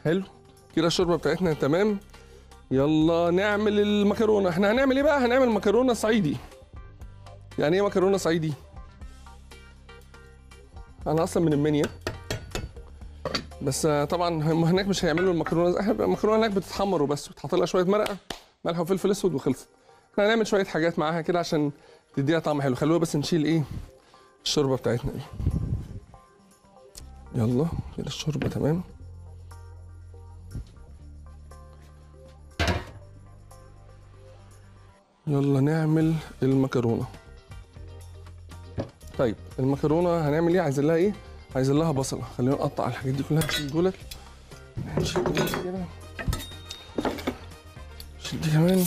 حلو كده الشوربه بتاعتنا تمام يلا نعمل المكرونه احنا هنعمل ايه بقى هنعمل مكرونه صعيدي يعني ايه مكرونه صعيدي انا اصلا من المنيا بس آه، طبعا هم هناك مش هيعملوا المكرونه احنا المكرونه هناك بتتحمر وبس بتحط لها شويه مرقه ملح وفلفل اسود وخلصت احنا هنعمل شويه حاجات معاها كده عشان تديها طعم حلو خلونا بس نشيل ايه الشوربه بتاعتنا دي يلا كده الشوربه تمام يلا نعمل المكرونه طيب المكرونه هنعمل ايه عايزين لها ايه عايزين لها بصله خلينا نقطع الحاجات دي كلها نشيل دولت نشيل دول كده نشيل دي كمان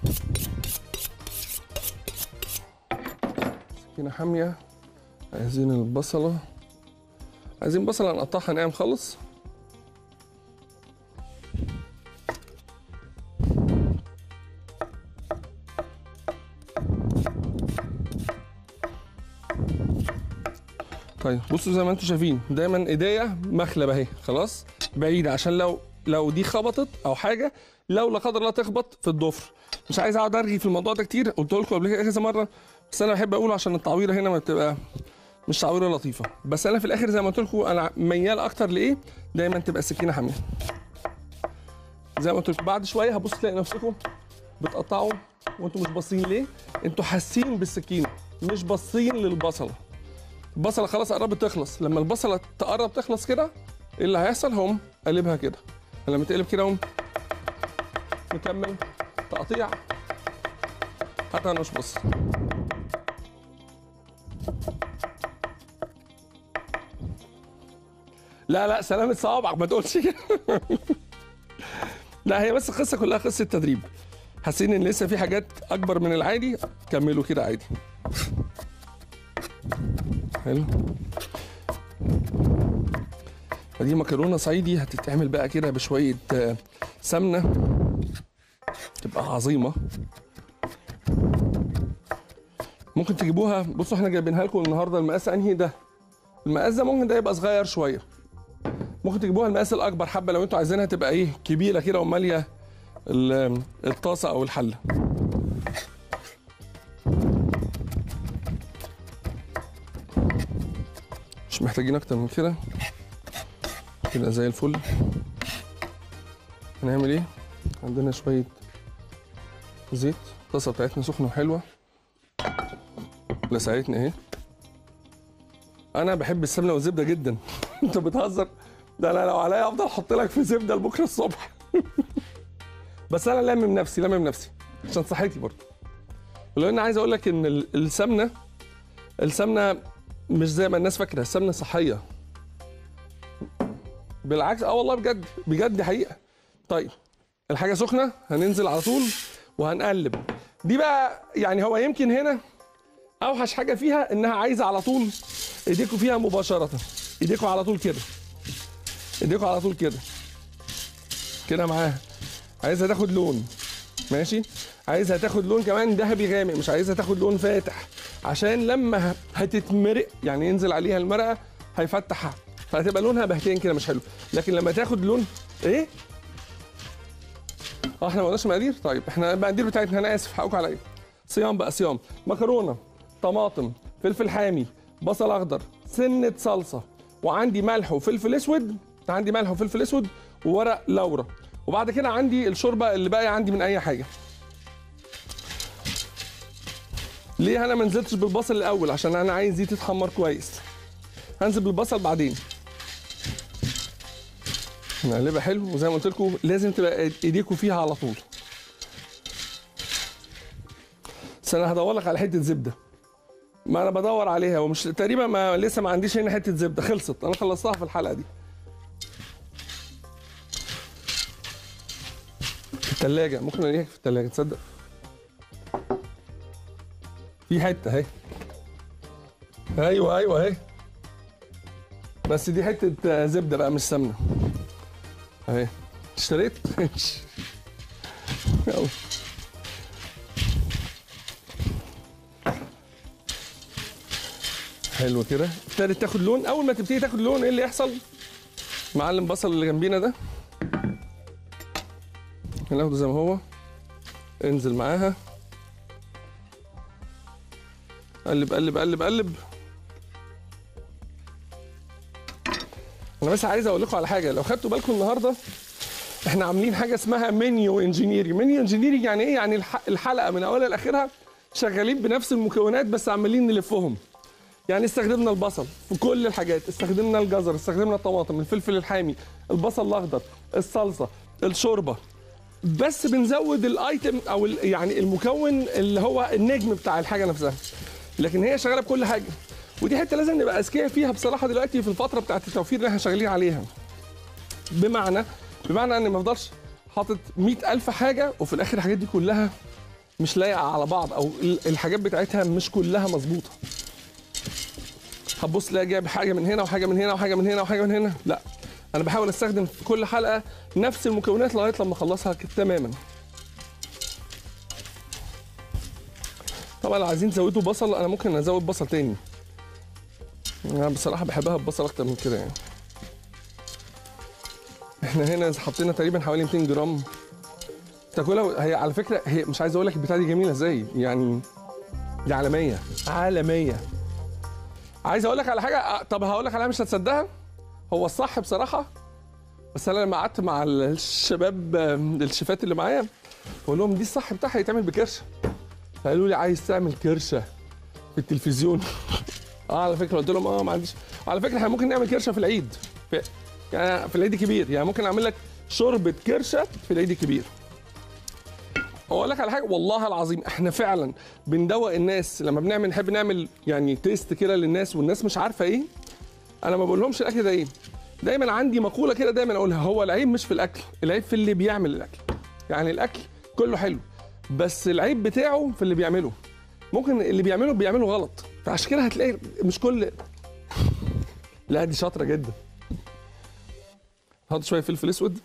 سكينه حاميه عايزين البصله عايزين بصله نقطعها ناعم خالص طيب بصوا زي ما انتم شايفين دايما ايديا مخلب اهي خلاص بعيده عشان لو لو دي خبطت او حاجه لو لا قدر الله تخبط في الضفر مش عايز اقعد ارغي في الموضوع ده كتير قلت لكم قبل كده كذا مره بس انا بحب اقول عشان التعويره هنا ما بتبقى مش تعويره لطيفه بس انا في الاخر زي ما قلت لكم انا ميال اكتر لايه دايما تبقى السكينه حاميه زي ما قلت لكم بعد شويه هبص تلاقي نفسكم بتقطعوا وانتم مش باصين ليه انتوا حاسين بالسكينه مش باصين للبصله البصله خلاص قربت تخلص لما البصله تقرب تخلص كده ايه اللي هيحصل هقوم قلبها كده لما تقلب كده اقوم مكمل تقطيع حتى انا مش بص لا لا سلامة صوابعك ما تقولش كده لا هي بس القصه كلها قصه تدريب حاسين ان لسه في حاجات اكبر من العادي كملوا كده عادي حلو فدي مكرونه صعيدي هتتعمل بقى كده بشويه آه، سمنه تبقى عظيمه ممكن تجيبوها بصوا احنا جايبينها لكم النهارده المقاس انهي ده المقاس ده ممكن ده يبقى صغير شويه ممكن تجيبوها المقاس الاكبر حبه لو انتوا عايزينها تبقى ايه كبيره كده وماليه ال- الطاسه او الحله مش محتاجين اكتر من كده كده زي الفل هنعمل ايه عندنا شويه زيت الطاسه بتاعتنا سخنه وحلوه لسعتنا اهي انا بحب السمنه والزبده جدا انت بتهزر ده انا لو عليا افضل احط لك في زبده لبكره الصبح بس انا لامم نفسي لامم نفسي عشان صحتي برضه ولو ان عايز اقول لك ان ال- السمنه السمنه مش زي ما الناس فاكره السمنه صحيه بالعكس اه والله بجد بجد دي حقيقه طيب الحاجه سخنه هننزل على طول وهنقلب دي بقى يعني هو يمكن هنا اوحش حاجه فيها انها عايزه على طول ايديكوا فيها مباشره ايديكوا على طول كده ايديكوا على طول كده كده معاها عايزها تاخد لون ماشي عايزها تاخد لون كمان ذهبي غامق مش عايزها تاخد لون فاتح عشان لما ه- هتتمرق يعني ينزل عليها المرقه هيفتحها فهتبقى لونها بهتين كده مش حلو لكن لما تاخد لون ايه اه احنا ما قلناش مقادير طيب احنا المقادير بتاعتنا انا اسف حقكم عليا صيام بقى صيام مكرونه طماطم فلفل حامي بصل اخضر سنه صلصه وعندي ملح وفلفل اسود عندي ملح وفلفل اسود وورق لورا وبعد كده عندي الشوربه اللي باقي عندي من اي حاجه ليه انا ما نزلتش بالبصل الاول عشان انا عايز دي تتحمر كويس هنزل بالبصل بعدين نقلبها حلو وزي ما قلت لكم لازم تبقى ايديكم فيها على طول بس انا هدور لك على حته زبده ما انا بدور عليها ومش تقريبا ما لسه ما عنديش هنا حته زبده خلصت انا خلصتها في الحلقه دي في الثلاجه ممكن الاقيها في الثلاجه تصدق في حته اهي ايوه ايوه اهي بس دي حته زبده بقى مش سمنه اهي اشتريت يلا حلو كده ابتدت تاخد لون اول ما تبتدي تاخد لون ايه اللي يحصل معلم بصل اللي جنبينا ده ناخده زي ما هو انزل معاها قلب قلب قلب قلب انا بس عايز اقول لكم على حاجه لو خدتوا بالكم النهارده احنا عاملين حاجه اسمها منيو انجينيرنج منيو انجينيرنج يعني ايه يعني الح- الحلقه من اولها لاخرها شغالين بنفس المكونات بس عمالين نلفهم يعني استخدمنا البصل في كل الحاجات استخدمنا الجزر استخدمنا الطماطم الفلفل الحامي البصل الاخضر الصلصه الشوربه بس بنزود الايتم او ال- يعني المكون اللي هو النجم بتاع الحاجه نفسها لكن هي شغاله بكل حاجه ودي حته لازم نبقى اذكياء فيها بصراحه دلوقتي في الفتره بتاعت التوفير اللي احنا شغالين عليها بمعنى بمعنى ان ما افضلش حاطط مئة ألف حاجة وفي الآخر الحاجات دي كلها مش لايقة على بعض أو ال- الحاجات بتاعتها مش كلها مظبوطة هتبص تلاقي جايب حاجة من هنا وحاجة من هنا وحاجة من هنا وحاجة من هنا لا أنا بحاول أستخدم في كل حلقة نفس المكونات لغاية لما أخلصها كده تماما طبعا لو عايزين تزودوا بصل أنا ممكن أزود بصل تاني أنا بصراحة بحبها ببصل أكتر من كده يعني احنا هنا حطينا تقريبا حوالي 200 جرام تاكلها هي على فكره هي مش عايز اقول لك البتاعه دي جميله ازاي يعني دي عالميه عالميه عايز اقول لك على حاجه اه، طب هقول لك عليها مش هتصدقها هو الصح بصراحه بس انا لما قعدت مع الشباب ام، الشيفات اللي معايا بقول لهم دي الصح بتاعها يتعمل بكرشه فقالوا لي عايز تعمل كرشه في التلفزيون اه على فكره قلت لهم اه ما عنديش على فكره احنا ممكن نعمل كرشه في العيد في يعني في العيد الكبير يعني ممكن اعمل لك شوربه كرشه في العيد الكبير اقول لك على حاجه والله العظيم احنا فعلا بندوق الناس لما بنعمل نحب نعمل يعني تيست كده للناس والناس مش عارفه ايه انا ما بقولهمش الاكل ده ايه دايما عندي مقوله كده دايما اقولها هو العيب مش في الاكل العيب في اللي بيعمل الاكل يعني الاكل كله حلو بس العيب بتاعه في اللي بيعمله ممكن اللي بيعمله بيعمله غلط فعشان كده هتلاقي مش كل لا دي شاطره جدا نحط شويه فلفل اسود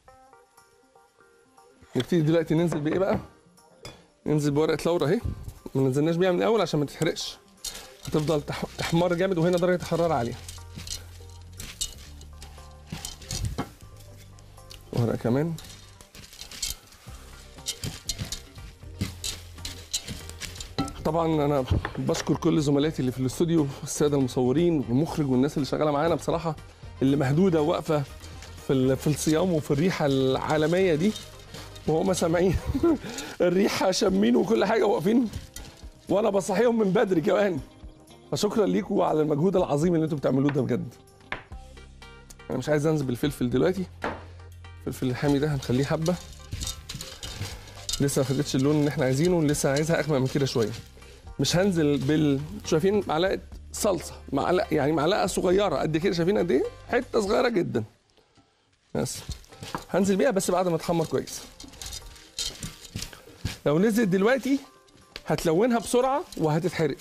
نبتدي دلوقتي ننزل بايه بقى ننزل بورقه لورا اهي ما نزلناش بيها من الاول عشان ما تتحرقش هتفضل تح- تحمر جامد وهنا درجه الحراره عاليه ورقه كمان طبعا انا بشكر كل زملائي اللي في الاستوديو الساده المصورين والمخرج والناس اللي شغاله معانا بصراحه اللي مهدوده واقفه في ال- في الصيام وفي الريحه العالميه دي وهم سامعين الريحه شامين وكل حاجه واقفين وانا بصحيهم من بدري كمان فشكرا ليكم على المجهود العظيم اللي انتم بتعملوه ده بجد انا مش عايز انزل بالفلفل دلوقتي الفلفل الحامي ده هنخليه حبه لسه ما خدتش اللون اللي احنا عايزينه لسه عايزها اغمق من كده شويه مش هنزل بال شايفين معلقه صلصه معلقه يعني معلقه صغيره قد كده شايفين قد ايه حته صغيره جدا بس هنزل بيها بس بعد ما تحمر كويس لو نزلت دلوقتي هتلونها بسرعه وهتتحرق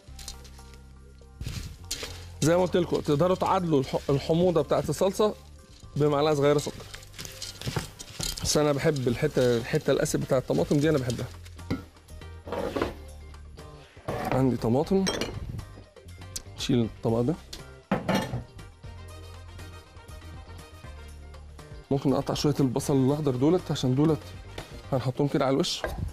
زي ما قلت لكم تقدروا تعادلوا الح- الحموضه بتاعت الصلصه بمعلقه صغيره سكر بس انا بحب الحته الحته الاسد بتاع الطماطم دي انا بحبها عندي طماطم شيل الطبق ده ممكن نقطع شويه البصل الاخضر دولت عشان دولت هنحطهم كده على الوش